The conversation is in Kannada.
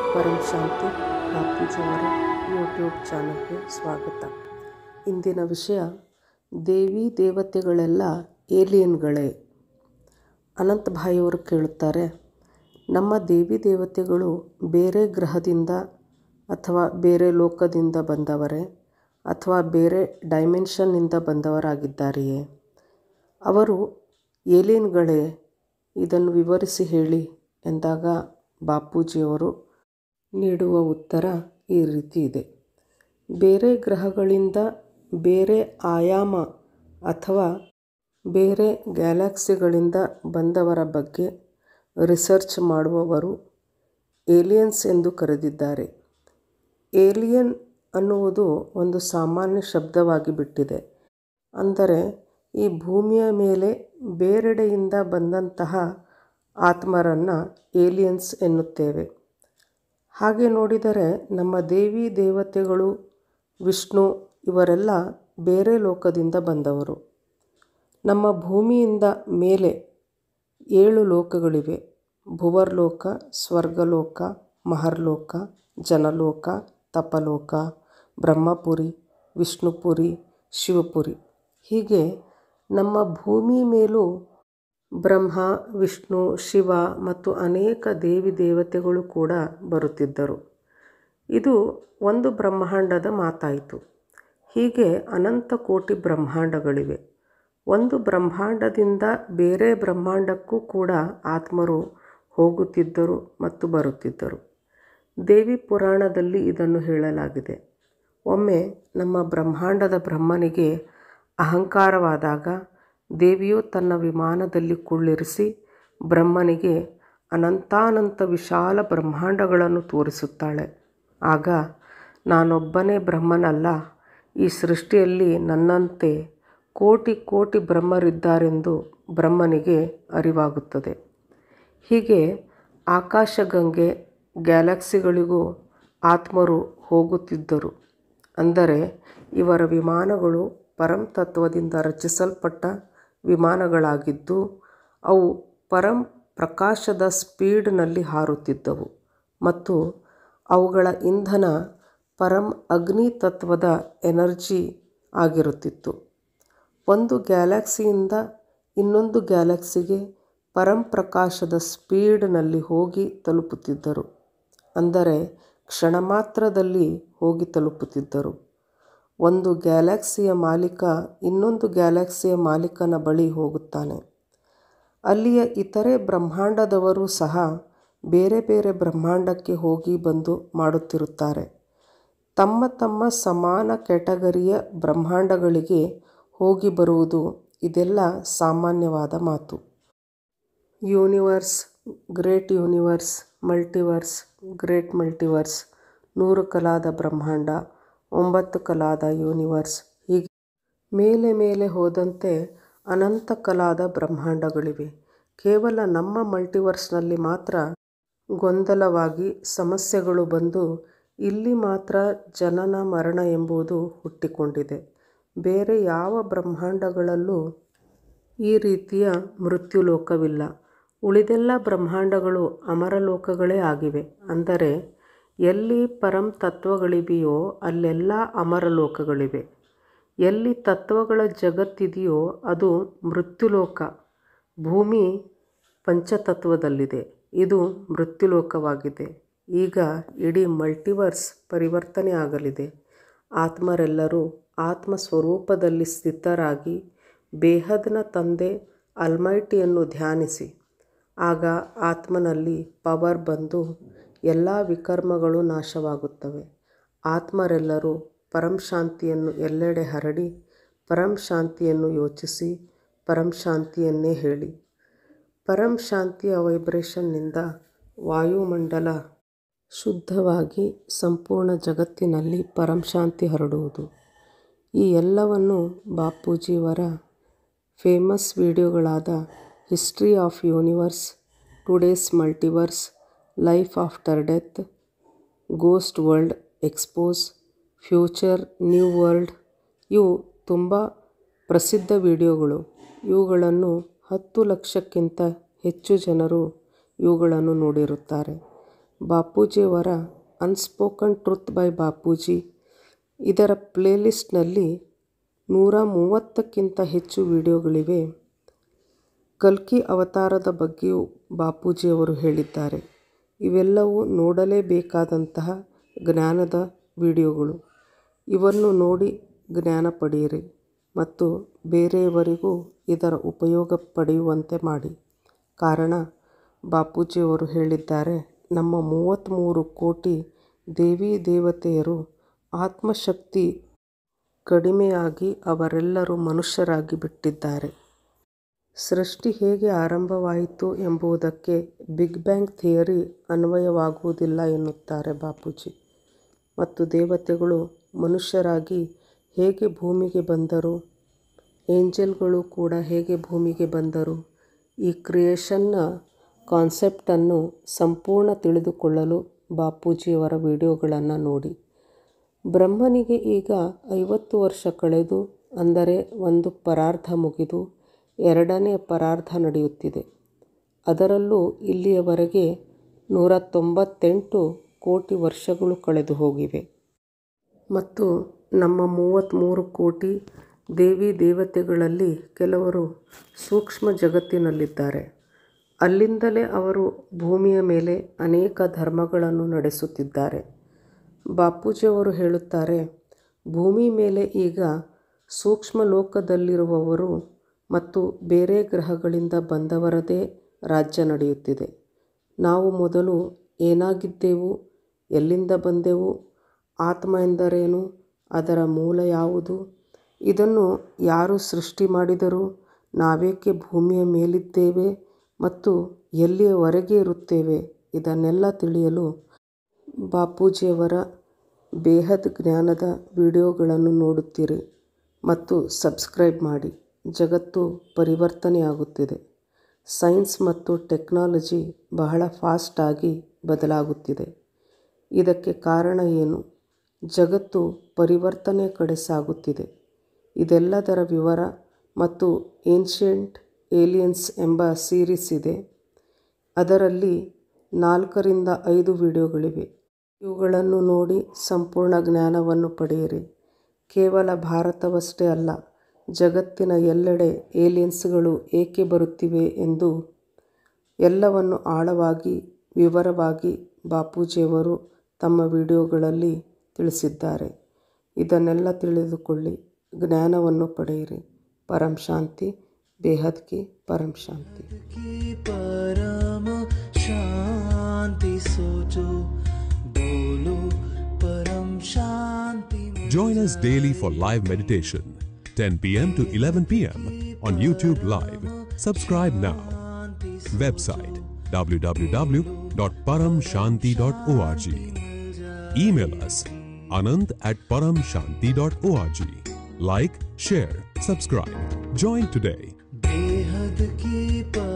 ಪರಂ ಶಾಂತಿ ಬಾಪೂಜಿಯವರ ಯೂಟ್ಯೂಬ್ ಚಾನಲ್ಗೆ ಸ್ವಾಗತ ಇಂದಿನ ವಿಷಯ ದೇವಿ ದೇವತೆಗಳೆಲ್ಲ ಏಲಿಯನ್ಗಳೇ ಅನಂತ್ ಭಾಯಿಯವರು ಕೇಳುತ್ತಾರೆ ನಮ್ಮ ದೇವಿ ದೇವತೆಗಳು ಬೇರೆ ಗ್ರಹದಿಂದ ಅಥವಾ ಬೇರೆ ಲೋಕದಿಂದ ಬಂದವರೇ ಅಥವಾ ಬೇರೆ ಡೈಮೆನ್ಷನ್ನಿಂದ ಬಂದವರಾಗಿದ್ದಾರೆಯೇ ಅವರು ಏಲಿಯನ್ಗಳೇ ಇದನ್ನು ವಿವರಿಸಿ ಹೇಳಿ ಎಂದಾಗ ಬಾಪೂಜಿಯವರು ನೀಡುವ ಉತ್ತರ ಈ ರೀತಿ ಇದೆ ಬೇರೆ ಗ್ರಹಗಳಿಂದ ಬೇರೆ ಆಯಾಮ ಅಥವಾ ಬೇರೆ ಗ್ಯಾಲಕ್ಸಿಗಳಿಂದ ಬಂದವರ ಬಗ್ಗೆ ರಿಸರ್ಚ್ ಮಾಡುವವರು ಏಲಿಯನ್ಸ್ ಎಂದು ಕರೆದಿದ್ದಾರೆ ಏಲಿಯನ್ ಅನ್ನುವುದು ಒಂದು ಸಾಮಾನ್ಯ ಶಬ್ದವಾಗಿ ಬಿಟ್ಟಿದೆ ಅಂದರೆ ಈ ಭೂಮಿಯ ಮೇಲೆ ಬೇರೆಡೆಯಿಂದ ಬಂದಂತಹ ಆತ್ಮರನ್ನು ಏಲಿಯನ್ಸ್ ಎನ್ನುತ್ತೇವೆ ಹಾಗೆ ನೋಡಿದರೆ ನಮ್ಮ ದೇವಿ ದೇವತೆಗಳು ವಿಷ್ಣು ಇವರೆಲ್ಲ ಬೇರೆ ಲೋಕದಿಂದ ಬಂದವರು ನಮ್ಮ ಭೂಮಿಯಿಂದ ಮೇಲೆ ಏಳು ಲೋಕಗಳಿವೆ ಭುವರ್ಲೋಕ ಸ್ವರ್ಗಲೋಕ ಮಹರ್ಲೋಕ ಜನಲೋಕ ತಪಲೋಕ ಬ್ರಹ್ಮಪುರಿ ವಿಷ್ಣುಪುರಿ ಶಿವಪುರಿ ಹೀಗೆ ನಮ್ಮ ಭೂಮಿ ಮೇಲೂ ಬ್ರಹ್ಮ ವಿಷ್ಣು ಶಿವ ಮತ್ತು ಅನೇಕ ದೇವಿ ದೇವತೆಗಳು ಕೂಡ ಬರುತ್ತಿದ್ದರು ಇದು ಒಂದು ಬ್ರಹ್ಮಾಂಡದ ಮಾತಾಯಿತು ಹೀಗೆ ಅನಂತ ಕೋಟಿ ಬ್ರಹ್ಮಾಂಡಗಳಿವೆ ಒಂದು ಬ್ರಹ್ಮಾಂಡದಿಂದ ಬೇರೆ ಬ್ರಹ್ಮಾಂಡಕ್ಕೂ ಕೂಡ ಆತ್ಮರು ಹೋಗುತ್ತಿದ್ದರು ಮತ್ತು ಬರುತ್ತಿದ್ದರು ದೇವಿ ಪುರಾಣದಲ್ಲಿ ಇದನ್ನು ಹೇಳಲಾಗಿದೆ ಒಮ್ಮೆ ನಮ್ಮ ಬ್ರಹ್ಮಾಂಡದ ಬ್ರಹ್ಮನಿಗೆ ಅಹಂಕಾರವಾದಾಗ ದೇವಿಯು ತನ್ನ ವಿಮಾನದಲ್ಲಿ ಕುಳ್ಳಿರಿಸಿ ಬ್ರಹ್ಮನಿಗೆ ಅನಂತಾನಂತ ವಿಶಾಲ ಬ್ರಹ್ಮಾಂಡಗಳನ್ನು ತೋರಿಸುತ್ತಾಳೆ ಆಗ ನಾನೊಬ್ಬನೇ ಬ್ರಹ್ಮನಲ್ಲ ಈ ಸೃಷ್ಟಿಯಲ್ಲಿ ನನ್ನಂತೆ ಕೋಟಿ ಕೋಟಿ ಬ್ರಹ್ಮರಿದ್ದಾರೆಂದು ಬ್ರಹ್ಮನಿಗೆ ಅರಿವಾಗುತ್ತದೆ ಹೀಗೆ ಆಕಾಶಗಂಗೆ ಗ್ಯಾಲಕ್ಸಿಗಳಿಗೂ ಆತ್ಮರು ಹೋಗುತ್ತಿದ್ದರು ಅಂದರೆ ಇವರ ವಿಮಾನಗಳು ಪರಂ ತತ್ವದಿಂದ ರಚಿಸಲ್ಪಟ್ಟ ವಿಮಾನಗಳಾಗಿದ್ದು ಅವು ಪರಂ ಪ್ರಕಾಶದ ಸ್ಪೀಡ್ನಲ್ಲಿ ಹಾರುತ್ತಿದ್ದವು ಮತ್ತು ಅವುಗಳ ಇಂಧನ ಪರಂ ಅಗ್ನಿ ತತ್ವದ ಎನರ್ಜಿ ಆಗಿರುತ್ತಿತ್ತು ಒಂದು ಗ್ಯಾಲಕ್ಸಿಯಿಂದ ಇನ್ನೊಂದು ಗ್ಯಾಲಕ್ಸಿಗೆ ಪರಂ ಪ್ರಕಾಶದ ಸ್ಪೀಡ್ನಲ್ಲಿ ಹೋಗಿ ತಲುಪುತ್ತಿದ್ದರು ಅಂದರೆ ಕ್ಷಣ ಮಾತ್ರದಲ್ಲಿ ಹೋಗಿ ತಲುಪುತ್ತಿದ್ದರು ಒಂದು ಗ್ಯಾಲಕ್ಸಿಯ ಮಾಲೀಕ ಇನ್ನೊಂದು ಗ್ಯಾಲಕ್ಸಿಯ ಮಾಲೀಕನ ಬಳಿ ಹೋಗುತ್ತಾನೆ ಅಲ್ಲಿಯ ಇತರೆ ಬ್ರಹ್ಮಾಂಡದವರು ಸಹ ಬೇರೆ ಬೇರೆ ಬ್ರಹ್ಮಾಂಡಕ್ಕೆ ಹೋಗಿ ಬಂದು ಮಾಡುತ್ತಿರುತ್ತಾರೆ ತಮ್ಮ ತಮ್ಮ ಸಮಾನ ಕ್ಯಾಟಗರಿಯ ಬ್ರಹ್ಮಾಂಡಗಳಿಗೆ ಹೋಗಿ ಬರುವುದು ಇದೆಲ್ಲ ಸಾಮಾನ್ಯವಾದ ಮಾತು universe great universe multiverse great multiverse ನೂರು ಕಲಾದ ಬ್ರಹ್ಮಾಂಡ ಒಂಬತ್ತು ಕಲಾದ ಯೂನಿವರ್ಸ್ ಹೀಗೆ ಮೇಲೆ ಮೇಲೆ ಹೋದಂತೆ ಅನಂತ ಕಲಾದ ಬ್ರಹ್ಮಾಂಡಗಳಿವೆ ಕೇವಲ ನಮ್ಮ ಮಲ್ಟಿವರ್ಸ್ನಲ್ಲಿ ಮಾತ್ರ ಗೊಂದಲವಾಗಿ ಸಮಸ್ಯೆಗಳು ಬಂದು ಇಲ್ಲಿ ಮಾತ್ರ ಜನನ ಮರಣ ಎಂಬುದು ಹುಟ್ಟಿಕೊಂಡಿದೆ ಬೇರೆ ಯಾವ ಬ್ರಹ್ಮಾಂಡಗಳಲ್ಲೂ ಈ ರೀತಿಯ ಮೃತ್ಯುಲೋಕವಿಲ್ಲ ಉಳಿದೆಲ್ಲ ಬ್ರಹ್ಮಾಂಡಗಳು ಅಮರಲೋಕಗಳೇ ಆಗಿವೆ ಅಂದರೆ ಎಲ್ಲಿ ಪರಂ ತತ್ವಗಳಿವೆಯೋ ಅಲ್ಲೆಲ್ಲ ಅಮರಲೋಕಗಳಿವೆ ಎಲ್ಲಿ ತತ್ವಗಳ ಜಗತ್ತಿದೆಯೋ ಅದು ಮೃತ್ಯುಲೋಕ ಭೂಮಿ ಪಂಚತತ್ವದಲ್ಲಿದೆ ಇದು ಮೃತ್ಯುಲೋಕವಾಗಿದೆ ಈಗ ಇಡೀ ಮಲ್ಟಿವರ್ಸ್ ಪರಿವರ್ತನೆ ಆಗಲಿದೆ ಆತ್ಮರೆಲ್ಲರೂ ಆತ್ಮ ಸ್ವರೂಪದಲ್ಲಿ ಸ್ಥಿತರಾಗಿ ಬೇಹದ್ನ ತಂದೆ ಅಲ್ಮೈಟಿಯನ್ನು ಧ್ಯಾನಿಸಿ ಆಗ ಆತ್ಮನಲ್ಲಿ ಪವರ್ ಬಂದು ಎಲ್ಲ ವಿಕರ್ಮಗಳು ನಾಶವಾಗುತ್ತವೆ ಆತ್ಮರೆಲ್ಲರೂ ಪರಂ ಶಾಂತಿಯನ್ನು ಎಲ್ಲೆಡೆ ಹರಡಿ ಪರಂ ಶಾಂತಿಯನ್ನು ಯೋಚಿಸಿ ಪರಂ ಶಾಂತಿಯನ್ನೇ ಹೇಳಿ ಪರಂ ಶಾಂತಿಯ ವೈಬ್ರೇಷನ್ನಿಂದ ವಾಯುಮಂಡಲ ಶುದ್ಧವಾಗಿ ಸಂಪೂರ್ಣ ಜಗತ್ತಿನಲ್ಲಿ ಪರಂ ಶಾಂತಿ ಹರಡುವುದು ಈ ಎಲ್ಲವನ್ನು ಬಾಪೂಜಿಯವರ ಫೇಮಸ್ ವಿಡಿಯೋಗಳಾದ history of universe today's multiverse life after death ghost world expose future new world ಇವು ತುಂಬ ಪ್ರಸಿದ್ಧ ವಿಡಿಯೋಗಳು ಇವುಗಳನ್ನು ಹತ್ತು ಲಕ್ಷಕ್ಕಿಂತ ಹೆಚ್ಚು ಜನರು ಇವುಗಳನ್ನು ನೋಡಿರುತ್ತಾರೆ ಬಾಪೂಜಿಯವರ ಅನ್ಸ್ಪೋಕನ್ ಟ್ರುತ್ ಬೈ ಬಾಪೂಜಿ ಇದರ ಪ್ಲೇಲಿಸ್ಟ್ನಲ್ಲಿ ನೂರ ಮೂವತ್ತಕ್ಕಿಂತ ಹೆಚ್ಚು ವಿಡಿಯೋಗಳಿವೆ ಕಲ್ಕಿ ಅವತಾರದ ಬಗ್ಗೆಯೂ ಬಾಪೂಜಿಯವರು ಹೇಳಿದ್ದಾರೆ ಇವೆಲ್ಲವೂ ನೋಡಲೇಬೇಕಾದಂತಹ ಜ್ಞಾನದ ವಿಡಿಯೋಗಳು ಇವನ್ನು ನೋಡಿ ಜ್ಞಾನ ಪಡೆಯಿರಿ ಮತ್ತು ಬೇರೆಯವರಿಗೂ ಇದರ ಉಪಯೋಗ ಪಡೆಯುವಂತೆ ಮಾಡಿ ಕಾರಣ ಬಾಪೂಜಿಯವರು ಹೇಳಿದ್ದಾರೆ ನಮ್ಮ ಮೂವತ್ತ್ಮೂರು ಕೋಟಿ ದೇವಿ ದೇವತೆಯರು ಆತ್ಮಶಕ್ತಿ ಕಡಿಮೆಯಾಗಿ ಅವರೆಲ್ಲರೂ ಮನುಷ್ಯರಾಗಿ ಬಿಟ್ಟಿದ್ದಾರೆ ಸೃಷ್ಟಿ ಹೇಗೆ ಆರಂಭವಾಯಿತು ಎಂಬುದಕ್ಕೆ ಬಿಗ್ ಬ್ಯಾಂಗ್ ಥಿಯರಿ ಅನ್ವಯವಾಗುವುದಿಲ್ಲ ಎನ್ನುತ್ತಾರೆ ಬಾಪೂಜಿ ಮತ್ತು ದೇವತೆಗಳು ಮನುಷ್ಯರಾಗಿ ಹೇಗೆ ಭೂಮಿಗೆ ಬಂದರು ಏಂಜಲ್ಗಳು ಕೂಡ ಹೇಗೆ ಭೂಮಿಗೆ ಬಂದರು ಈ ಕ್ರಿಯೇಷನ್ನ ಕಾನ್ಸೆಪ್ಟನ್ನು ಸಂಪೂರ್ಣ ತಿಳಿದುಕೊಳ್ಳಲು ಬಾಪೂಜಿಯವರ ವಿಡಿಯೋಗಳನ್ನು ನೋಡಿ ಬ್ರಹ್ಮನಿಗೆ ಈಗ ಐವತ್ತು ವರ್ಷ ಕಳೆದು ಅಂದರೆ ಒಂದು ಪರಾರ್ಧ ಮುಗಿದು ಎರಡನೇ ಪರಾರ್ಧ ನಡೆಯುತ್ತಿದೆ ಅದರಲ್ಲೂ ಇಲ್ಲಿಯವರೆಗೆ ನೂರ ತೊಂಬತ್ತೆಂಟು ಕೋಟಿ ವರ್ಷಗಳು ಕಳೆದು ಹೋಗಿವೆ ಮತ್ತು ನಮ್ಮ ಮೂವತ್ತ್ಮೂರು ಕೋಟಿ ದೇವಿ ದೇವತೆಗಳಲ್ಲಿ ಕೆಲವರು ಸೂಕ್ಷ್ಮ ಜಗತ್ತಿನಲ್ಲಿದ್ದಾರೆ ಅಲ್ಲಿಂದಲೇ ಅವರು ಭೂಮಿಯ ಮೇಲೆ ಅನೇಕ ಧರ್ಮಗಳನ್ನು ನಡೆಸುತ್ತಿದ್ದಾರೆ ಬಾಪೂಜಿಯವರು ಹೇಳುತ್ತಾರೆ ಭೂಮಿ ಮೇಲೆ ಈಗ ಸೂಕ್ಷ್ಮ ಲೋಕದಲ್ಲಿರುವವರು ಮತ್ತು ಬೇರೆ ಗ್ರಹಗಳಿಂದ ಬಂದವರದೇ ರಾಜ್ಯ ನಡೆಯುತ್ತಿದೆ ನಾವು ಮೊದಲು ಏನಾಗಿದ್ದೆವು ಎಲ್ಲಿಂದ ಬಂದೆವು ಆತ್ಮ ಎಂದರೇನು ಅದರ ಮೂಲ ಯಾವುದು ಇದನ್ನು ಯಾರು ಸೃಷ್ಟಿ ಮಾಡಿದರು ನಾವೇಕೆ ಭೂಮಿಯ ಮೇಲಿದ್ದೇವೆ ಮತ್ತು ಎಲ್ಲಿಯವರೆಗೆ ಇರುತ್ತೇವೆ ಇದನ್ನೆಲ್ಲ ತಿಳಿಯಲು ಬಾಪೂಜಿಯವರ ಬೇಹದ್ ಜ್ಞಾನದ ವಿಡಿಯೋಗಳನ್ನು ನೋಡುತ್ತೀರಿ ಮತ್ತು ಸಬ್ಸ್ಕ್ರೈಬ್ ಮಾಡಿ ಜಗತ್ತು ಪರಿವರ್ತನೆಯಾಗುತ್ತಿದೆ ಸೈನ್ಸ್ ಮತ್ತು ಟೆಕ್ನಾಲಜಿ ಬಹಳ ಫಾಸ್ಟಾಗಿ ಬದಲಾಗುತ್ತಿದೆ ಇದಕ್ಕೆ ಕಾರಣ ಏನು ಜಗತ್ತು ಪರಿವರ್ತನೆ ಕಡೆ ಸಾಗುತ್ತಿದೆ ಇದೆಲ್ಲದರ ವಿವರ ಮತ್ತು ಏನ್ಷಿಯಂಟ್ ಏಲಿಯನ್ಸ್ ಎಂಬ ಸೀರೀಸ್ ಇದೆ ಅದರಲ್ಲಿ ನಾಲ್ಕರಿಂದ ಐದು ವಿಡಿಯೋಗಳಿವೆ ಇವುಗಳನ್ನು ನೋಡಿ ಸಂಪೂರ್ಣ ಜ್ಞಾನವನ್ನು ಪಡೆಯಿರಿ ಕೇವಲ ಭಾರತವಷ್ಟೇ ಅಲ್ಲ ಜಗತ್ತಿನ ಎಲ್ಲೆಡೆ ಏಲಿಯನ್ಸ್ಗಳು ಏಕೆ ಬರುತ್ತಿವೆ ಎಂದು ಎಲ್ಲವನ್ನು ಆಳವಾಗಿ ವಿವರವಾಗಿ ಬಾಪೂಜಿಯವರು ತಮ್ಮ ವಿಡಿಯೋಗಳಲ್ಲಿ ತಿಳಿಸಿದ್ದಾರೆ ಇದನ್ನೆಲ್ಲ ತಿಳಿದುಕೊಳ್ಳಿ ಜ್ಞಾನವನ್ನು ಪಡೆಯಿರಿ ಪರಂ ಶಾಂತಿ ಬೇಹದ್ ಕಿ ಪರಂ ಶಾಂತಿ की परम शांति सोचो बोलो परम शांति में Join us daily for live meditation, 10 p.m. to 11 p.m. on YouTube Live. Subscribe now. Website www.paramshanti.org. Email us anand at paramshanti.org. Like, share, subscribe. Join today. बेहद की पर